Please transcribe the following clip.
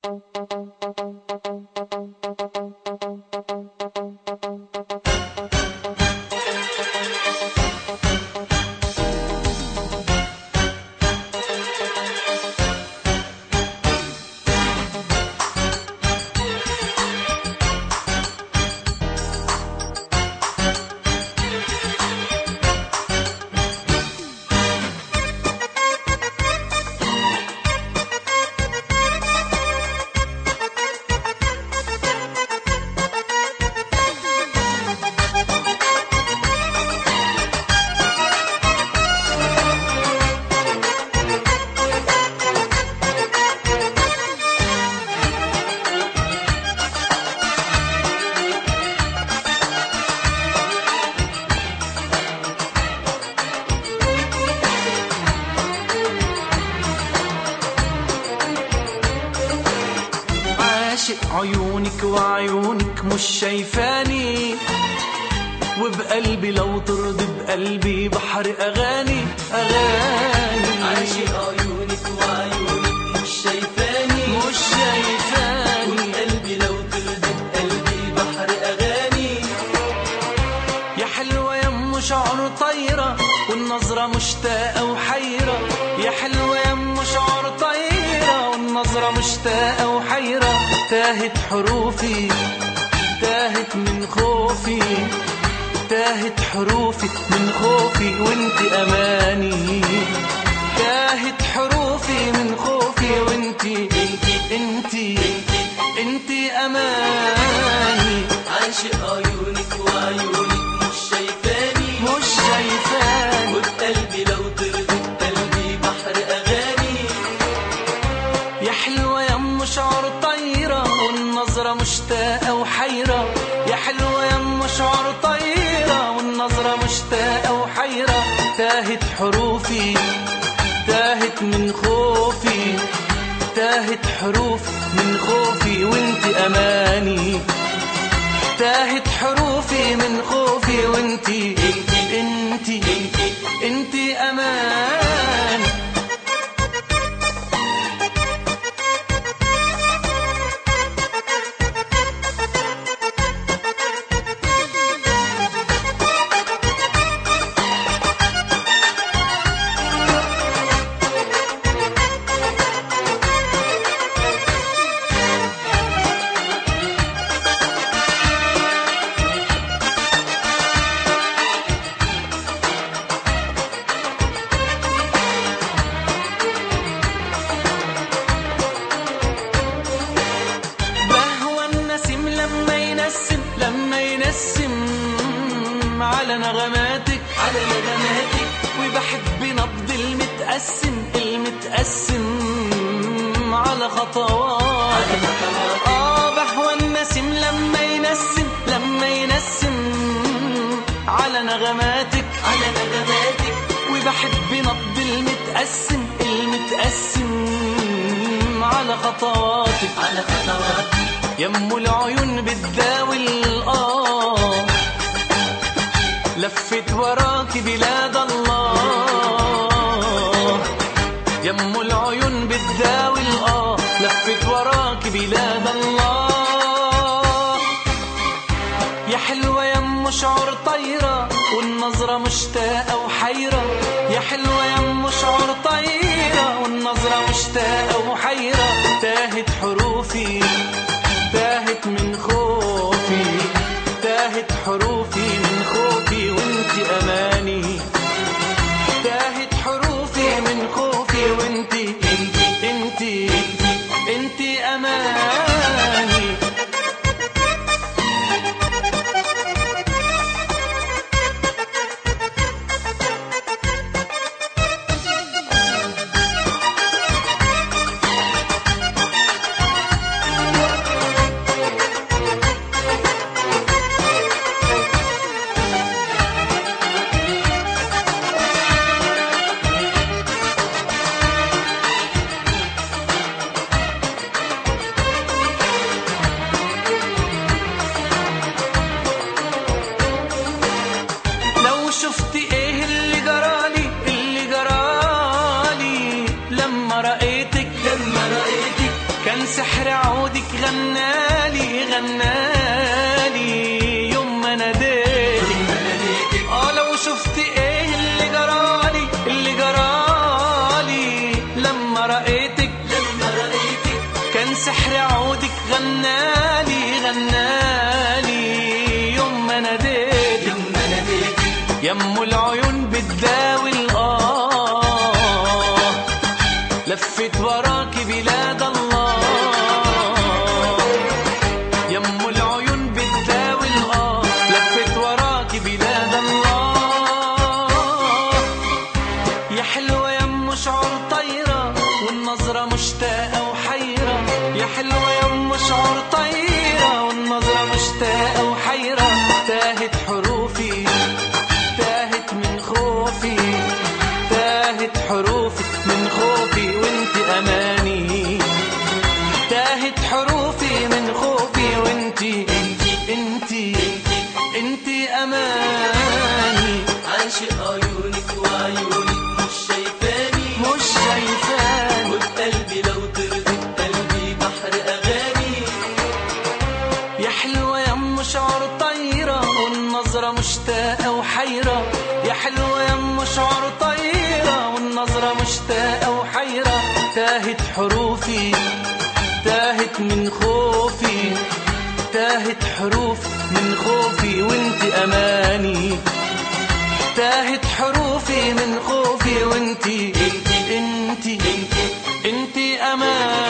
عاشق عيونك وعيونك مش شايفاني وبقلبي لو ترضي بقلبي بحر أغاني أغاني عاشق عيونك وعيونك مش شايفاني مش شايفاني قلبي لو ترضي بقلبي بحر أغاني يا حلوة يا ام شعر طايرة والنظرة مشتاقة وحيرة يا حلوة يا ام شعر طايرة والنظرة مشتاقة وحيرة تاهت حروفي تاهت من خوفي تاهت حروفي من خوفي وانت اماني تاهت حروفي من خوفي وانت انت انت انت اماني عاشق عيونك وعيونك مش شايفاني مش شايفاني وبقلبي لو ترضي بقلبي بحر أغاني يا حلوة يا ام شعر طايرة والنظرة مشتاقة وحيرة يا حلوة يا ام شعر طايرة والنظرة مشتاقة وحيرة تاهت حروفي تاهت من خوفي تاهت حروف من خوفي وانت اماني تاهت حروفي من خوفي وانت انت انت انت, انت اماني بهوى النسيم لما ينسم لما ينسم على نغماتك على نغماتك وبحب نبض المتقسم المتقسم على خطوات على خطوات اه بهوى النسيم لما ينسم لما ينسم على نغماتك على نغماتك وبحب نبض المتقسم المتقسم على خطواتك على خطوات يم العيون بتداوي الآه لفت وراك بلاد الله يم العيون بتداوي الآه لفت وراك بلاد الله يا حلوة يا ام شعر طايرة والنظرة مشتاقة وحيرة يا حلوة يا ام شعر طايرة والنظرة مشتاقة وحيرة تاهت حروفي تاهت من خوفي تاهت حروفي من خوفي وانت اماني تاهت حروفي من خوفي وانت انت انت انت اماني سحر عودك غنالي غنالي يوم ما ناديتك اه لو شفت ايه اللي جرالي اللي جرالي لما رأيتك لما رأيتك كان سحر عودك غنالي غنالي يوم ما ناديتك لما ناديتك يم العيون بتداوي الآه لفت وراكي بلاد الله يم العيون بتداوي الآه لفت وراكي بلاد الله يا حلوة يم شعور طايرة والنظرة مشتاقة وحيرة يا حلوة يم شعور طايرة والنظرة مشتاقة وحيرة تاهت حروفي تاهت من خوفي تاهت حروفي من خوفي وانت اماني تاهت حروفي من خوفي وانت انت انت انت اماني عاشق عيونك وعيونك مش شايفاني مش شايفاني وبقلبي لو ترضي قلبي بحر أغاني يا حلوة يا ام شعر طايرة والنظرة مشتاقة وحيرة يا حلوة يا ام شعر طايرة والنظرة مشتاقة وحيرة تاهت حروفي تاهت من خوفي تاهت حروف من خوفي وانت اماني تاهت حروفي من خوفي وانت انت انت انت, انت اماني